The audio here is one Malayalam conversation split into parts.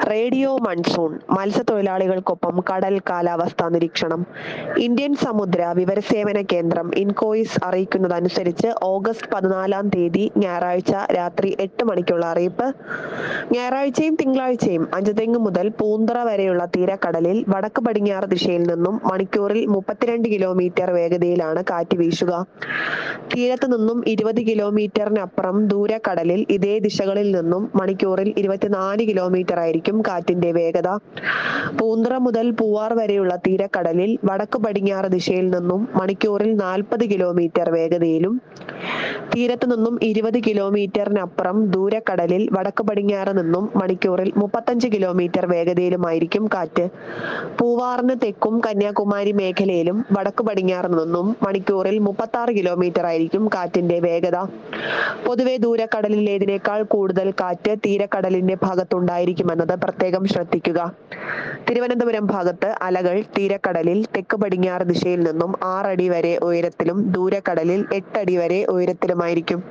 റേഡിയോ മൺസൂൺ മത്സ്യത്തൊഴിലാളികൾക്കൊപ്പം കടൽ കാലാവസ്ഥാ നിരീക്ഷണം ഇന്ത്യൻ സമുദ്ര വിവരസേവന കേന്ദ്രം ഇൻകോയിസ് അറിയിക്കുന്നതനുസരിച്ച് ഓഗസ്റ്റ് പതിനാലാം തീയതി ഞായറാഴ്ച രാത്രി എട്ട് മണിക്കുള്ള അറിയിപ്പ് ഞായറാഴ്ചയും തിങ്കളാഴ്ചയും അഞ്ചുതെങ്ങ് മുതൽ പൂന്തറ വരെയുള്ള തീരക്കടലിൽ വടക്ക് പടിഞ്ഞാറ് ദിശയിൽ നിന്നും മണിക്കൂറിൽ മുപ്പത്തിരണ്ട് കിലോമീറ്റർ വേഗതയിലാണ് കാറ്റ് വീശുക തീരത്ത് നിന്നും ഇരുപത് കിലോമീറ്ററിനപ്പുറം ദൂരക്കടലിൽ ഇതേ ദിശകളിൽ നിന്നും മണിക്കൂറിൽ ഇരുപത്തിനാല് കിലോമീറ്റർ ആയിരിക്കും കാറ്റിന്റെ വേഗത പൂന്തറ മുതൽ പൂവാർ വരെയുള്ള തീരക്കടലിൽ വടക്ക് പടിഞ്ഞാറ് ദിശയിൽ നിന്നും മണിക്കൂറിൽ നാൽപ്പത് കിലോമീറ്റർ വേഗതയിലും തീരത്ത് നിന്നും ഇരുപത് കിലോമീറ്ററിനപ്പുറം ദൂരക്കടലിൽ വടക്ക് പടിഞ്ഞാറ് നിന്നും മണിക്കൂറിൽ മുപ്പത്തഞ്ച് കിലോമീറ്റർ വേഗതയിലുമായിരിക്കും കാറ്റ് പൂവാറിന് തെക്കും കന്യാകുമാരി മേഖലയിലും വടക്ക് പടിഞ്ഞാറ് നിന്നും മണിക്കൂറിൽ മുപ്പത്തി ആറ് കിലോമീറ്റർ ആയിരിക്കും കാറ്റിന്റെ വേഗത പൊതുവെ ദൂരക്കടലിലേതിനേക്കാൾ കൂടുതൽ കാറ്റ് തീരക്കടലിന്റെ ഭാഗത്തുണ്ടായിരിക്കുമെന്നത് പ്രത്യേകം ശ്രദ്ധിക്കുക തിരുവനന്തപുരം ഭാഗത്ത് അലകൾ തീരക്കടലിൽ തെക്ക് പടിഞ്ഞാറ് ദിശയിൽ നിന്നും ആറടി വരെ ഉയരത്തിലും ദൂരക്കടലിൽ എട്ടടി വരെ ഉയരത്തിലുമായിരിക്കും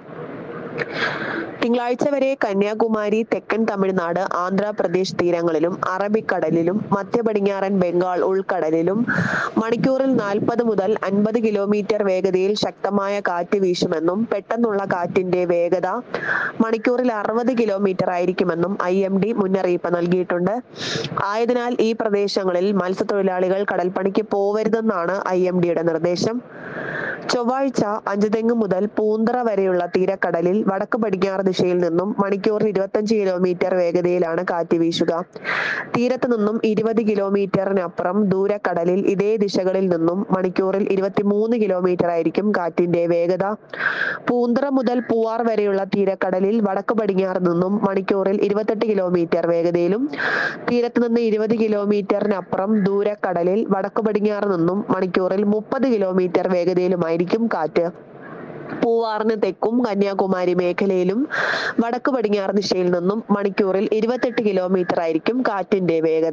തിങ്കളാഴ്ച വരെ കന്യാകുമാരി തെക്കൻ തമിഴ്നാട് ആന്ധ്രാപ്രദേശ് തീരങ്ങളിലും അറബിക്കടലിലും മധ്യ പടിഞ്ഞാറൻ ബംഗാൾ ഉൾക്കടലിലും മണിക്കൂറിൽ നാൽപ്പത് മുതൽ അൻപത് കിലോമീറ്റർ വേഗതയിൽ ശക്തമായ കാറ്റ് വീശുമെന്നും പെട്ടെന്നുള്ള കാറ്റിന്റെ വേഗത മണിക്കൂറിൽ അറുപത് കിലോമീറ്റർ ആയിരിക്കുമെന്നും ഐ എം ഡി മുന്നറിയിപ്പ് നൽകിയിട്ടുണ്ട് ആയതിനാൽ ഈ പ്രദേശങ്ങളിൽ മത്സ്യത്തൊഴിലാളികൾ കടൽപ്പണിക്ക് പോവരുതെന്നാണ് ഐ എം ഡിയുടെ നിർദ്ദേശം ചൊവ്വാഴ്ച അഞ്ചുതെങ്ങ് മുതൽ പൂന്തറ വരെയുള്ള തീരക്കടലിൽ വടക്ക് പടിഞ്ഞാറ് ദിശയിൽ നിന്നും മണിക്കൂറിൽ ഇരുപത്തഞ്ച് കിലോമീറ്റർ വേഗതയിലാണ് കാറ്റ് വീശുക തീരത്ത് നിന്നും ഇരുപത് കിലോമീറ്ററിനപ്പുറം ദൂരക്കടലിൽ ഇതേ ദിശകളിൽ നിന്നും മണിക്കൂറിൽ ഇരുപത്തിമൂന്ന് കിലോമീറ്റർ ആയിരിക്കും കാറ്റിന്റെ വേഗത പൂന്തറ മുതൽ പൂവാർ വരെയുള്ള തീരക്കടലിൽ വടക്ക് പടിഞ്ഞാറ് നിന്നും മണിക്കൂറിൽ ഇരുപത്തെട്ട് കിലോമീറ്റർ വേഗതയിലും തീരത്ത് നിന്ന് ഇരുപത് കിലോമീറ്ററിനപ്പുറം ദൂരക്കടലിൽ വടക്ക് പടിഞ്ഞാറ് നിന്നും മണിക്കൂറിൽ മുപ്പത് കിലോമീറ്റർ വേഗതയിലുമായിരിക്കും കാറ്റ് പൂവാറിന് തെക്കും കന്യാകുമാരി മേഖലയിലും വടക്ക് പടിഞ്ഞാറ് ദിശയിൽ നിന്നും മണിക്കൂറിൽ ഇരുപത്തെട്ട് കിലോമീറ്റർ ആയിരിക്കും കാറ്റിന്റെ വേഗത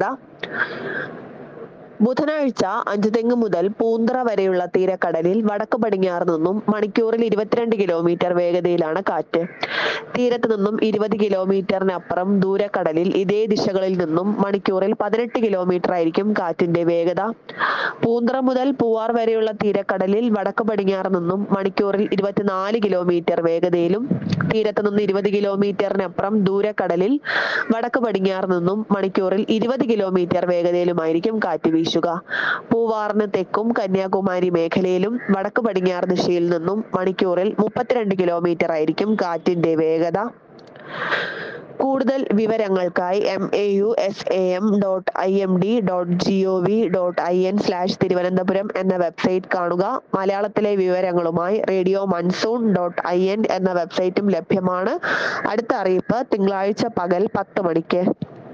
ബുധനാഴ്ച അഞ്ചുതെങ്ങ് മുതൽ പൂന്തറ വരെയുള്ള തീരക്കടലിൽ വടക്ക് പടിഞ്ഞാറ് നിന്നും മണിക്കൂറിൽ ഇരുപത്തിരണ്ട് കിലോമീറ്റർ വേഗതയിലാണ് കാറ്റ് തീരത്ത് നിന്നും ഇരുപത് കിലോമീറ്ററിനപ്പുറം ദൂരക്കടലിൽ ഇതേ ദിശകളിൽ നിന്നും മണിക്കൂറിൽ പതിനെട്ട് കിലോമീറ്റർ ആയിരിക്കും കാറ്റിന്റെ വേഗത പൂന്തറ മുതൽ പൂവാർ വരെയുള്ള തീരക്കടലിൽ വടക്ക് പടിഞ്ഞാറ് നിന്നും മണിക്കൂറിൽ ഇരുപത്തിനാല് കിലോമീറ്റർ വേഗതയിലും തീരത്ത് നിന്ന് ഇരുപത് കിലോമീറ്ററിനപ്പുറം ദൂരക്കടലിൽ വടക്ക് പടിഞ്ഞാറ് നിന്നും മണിക്കൂറിൽ ഇരുപത് കിലോമീറ്റർ വേഗതയിലുമായിരിക്കും കാറ്റ് വീശുക പൂവാറിന് തെക്കും കന്യാകുമാരി മേഖലയിലും വടക്ക് പടിഞ്ഞാറ് ദിശയിൽ നിന്നും മണിക്കൂറിൽ മുപ്പത്തിരണ്ട് കിലോമീറ്റർ ആയിരിക്കും കാറ്റിന്റെ വേഗത കൂടുതൽ വിവരങ്ങൾക്കായി M A U S A M dot I M D dot G O V dot I N slash Thiruvananthapuram എന്ന വെബ്സൈറ്റ് കാണുക മലയാളത്തിലെ വിവരങ്ങളുമായി radio monsoon dot I N എന്ന വെബ്സൈറ്റും ലഭ്യമാണ് അടുത്ത അറിയിപ്പ് തിങ്കളാഴ്ച പകൽ പത്ത് മണിക്ക്